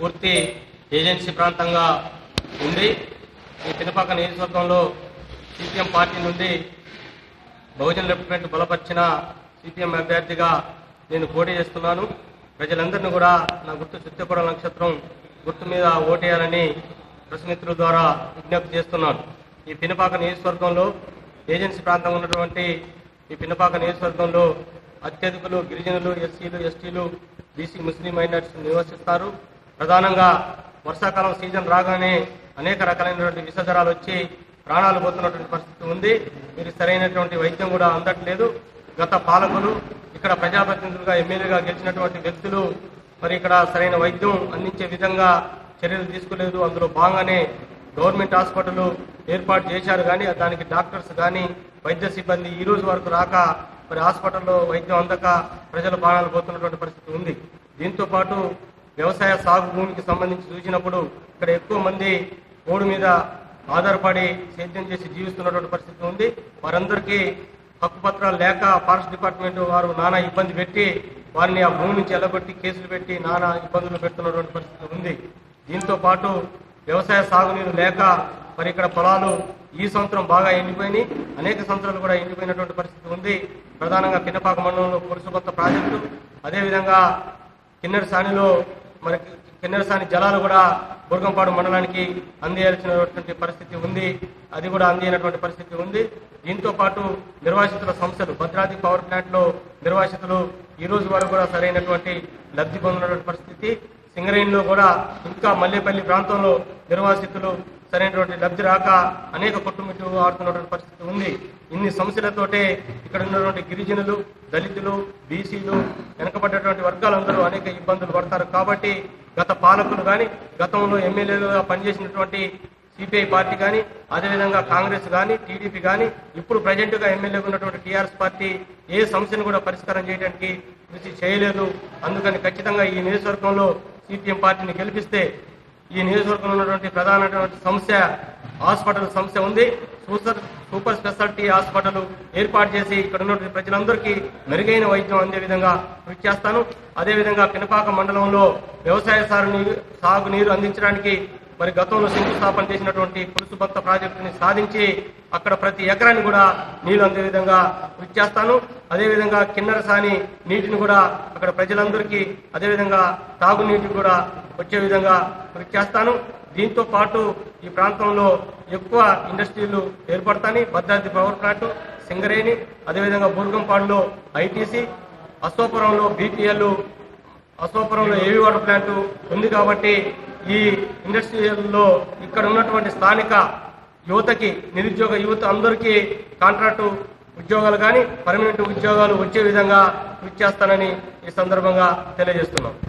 పూర్తి ఏజెన్సీ ప్రాంతంగా ఉంది ఈ పినపాక నియోజకవర్గంలో సిపిఎం పార్టీ నుండి బహుజన్ రిప్రజెంట్ బలపరిచిన సిపిఎం అభ్యర్థిగా నేను పోటీ చేస్తున్నాను ప్రజలందరినీ కూడా నా గుర్తు చిత్తపూడ నక్షత్రం గుర్తు మీద ఓటేయాలని ప్రశ్నితుల ద్వారా విజ్ఞప్తి చేస్తున్నాను ఈ పినపాక నియోజకవర్గంలో ఏజెన్సీ ప్రాంతంలో ఉన్నటువంటి ఈ పినపాక నియోజకవర్గంలో అత్యధికులు గిరిజనులు ఎస్సీలు ఎస్టీలు బీసీ ముస్లిం మైనార్టీస్ నివసిస్తారు ప్రధానంగా వర్షాకాలం సీజన్ రాగానే అనేక రకాలైనటువంటి విషధరాలు వచ్చి ప్రాణాలు పోతున్నటువంటి పరిస్థితి ఉంది మీరు సరైనటువంటి వైద్యం కూడా అందట్లేదు గత పాలకులు ఇక్కడ ప్రజాప్రతినిధులుగా ఎమ్మెల్యేగా గెలిచినటువంటి వ్యక్తులు మరి ఇక్కడ సరైన వైద్యం అందించే విధంగా చర్యలు తీసుకోలేదు అందులో భాగంగానే గవర్నమెంట్ హాస్పిటల్ ఏర్పాటు చేశారు కానీ దానికి డాక్టర్స్ కానీ వైద్య సిబ్బంది ఈ రోజు వరకు రాక మరి హాస్పిటల్లో వైద్యం అందక ప్రజలు ప్రాణాలు పోతున్నటువంటి పరిస్థితి ఉంది దీంతో పాటు వ్యవసాయ సాగు భూమికి సంబంధించి చూసినప్పుడు ఇక్కడ ఎక్కువ మంది ఓడు మీద ఆధారపడి సేద్యం చేసి జీవిస్తున్నటువంటి పరిస్థితి ఉంది వారందరికీ హక్కు పత్రాలు లేక ఫారెస్ట్ డిపార్ట్మెంట్ వారు నానా ఇబ్బంది పెట్టి వారిని ఆ భూమి నుంచి ఎల్లగొట్టి కేసులు పెట్టి నానా ఇబ్బందులు పెడుతున్నటువంటి పరిస్థితి ఉంది దీంతో పాటు వ్యవసాయ సాగునీరు లేక మరి ఇక్కడ పొలాలు ఈ సంవత్సరం బాగా ఎండిపోయినాయి అనేక సంవత్సరాలు కూడా ఎండిపోయినటువంటి పరిస్థితి ఉంది ప్రధానంగా పిన్నపాక మండలంలో పురుషుకొత్త ప్రాజెక్టు అదేవిధంగా కిన్నెర సానిలో మరి కిన్నెర సాని జలాలు కూడా బుర్గంపాడు మండలానికి అందియాల్సినటువంటి పరిస్థితి ఉంది అది కూడా అందినటువంటి పరిస్థితి ఉంది దీంతో పాటు నిర్వాసితుల సంస్థలు భద్రాద్రి పవర్ ప్లాంట్ లో నిర్వాసితులు ఈ రోజు వరకు కూడా సరైనటువంటి లబ్ధి పొందినటువంటి పరిస్థితి సింగరేణిలో కూడా ఇంకా మల్లేపల్లి ప్రాంతంలో నిర్వాసితులు సరైనటువంటి లబ్ధి రాక అనేక కొట్టుమిట్టు ఆడుతున్నటువంటి పరిస్థితి ఉంది ఇన్ని సమస్యలతోటే ఇక్కడ ఉన్నటువంటి గిరిజనులు దళితులు బీసీలు వెనకబడ్డటువంటి వర్గాలందరూ అనేక ఇబ్బందులు పడతారు కాబట్టి గత పాలకులు కానీ గతంలో ఎమ్మెల్యేలుగా పనిచేసినటువంటి సిపిఐ పార్టీ కానీ అదేవిధంగా కాంగ్రెస్ కానీ టీడీపీ కానీ ఇప్పుడు ప్రజెంట్గా ఎమ్మెల్యేగా ఉన్నటువంటి టీఆర్ఎస్ పార్టీ ఏ సమస్యను కూడా పరిష్కారం చేయడానికి కృషి చేయలేదు అందుకని ఖచ్చితంగా ఈ నియోజకవర్గంలో సిపిఎం పార్టీని గెలిపిస్తే ఈ నియోజకవర్గంలో ఉన్నటువంటి ప్రధానమైనటువంటి సమస్య హాస్పిటల్ సమస్య ఉంది సూపర్ సూపర్ స్పెషాలిటీ హాస్పిటల్ ఏర్పాటు చేసి ఇక్కడ ఉన్నటువంటి ప్రజలందరికీ మెరుగైన వైద్యం అందే విధంగా కృషి చేస్తాను అదేవిధంగా పినపాక మండలంలో వ్యవసాయ సాగు నీరు సాగు నీరు అందించడానికి మరి గతంలో శంకుస్థాపన చేసినటువంటి పులుసు భక్త ప్రాజెక్టుని సాధించి అక్కడ ప్రతి ఎకరాన్ని కూడా నీళ్లు అందే విధంగా కృషి చేస్తాను అదేవిధంగా కిన్నెర సాని నీటిని కూడా అక్కడ ప్రజలందరికీ అదేవిధంగా తాగునీటి కూడా వచ్చే విధంగా కృషి చేస్తాను దీంతో పాటు ఈ ప్రాంతంలో ఎక్కువ ఇండస్ట్రీలు ఏర్పడతాయి భద్రాద్రి పవర్ ప్లాంట్ సింగరేణి అదేవిధంగా బుర్గంపాడులో ఐటీసీ అశోపురంలో బీపీఎల్ అశోపురంలో ఏవి వాటర్ ప్లాంట్ ఉంది కాబట్టి ఈ ఇండస్ట్రీలో ఇక్కడ ఉన్నటువంటి స్థానిక యువతకి నిరుద్యోగ యువత అందరికీ కాంట్రాక్టు ఉద్యోగాలు కానీ పర్మనెంట్ ఉద్యోగాలు వచ్చే విధంగా కృషి చేస్తానని ఈ సందర్భంగా తెలియజేస్తున్నాం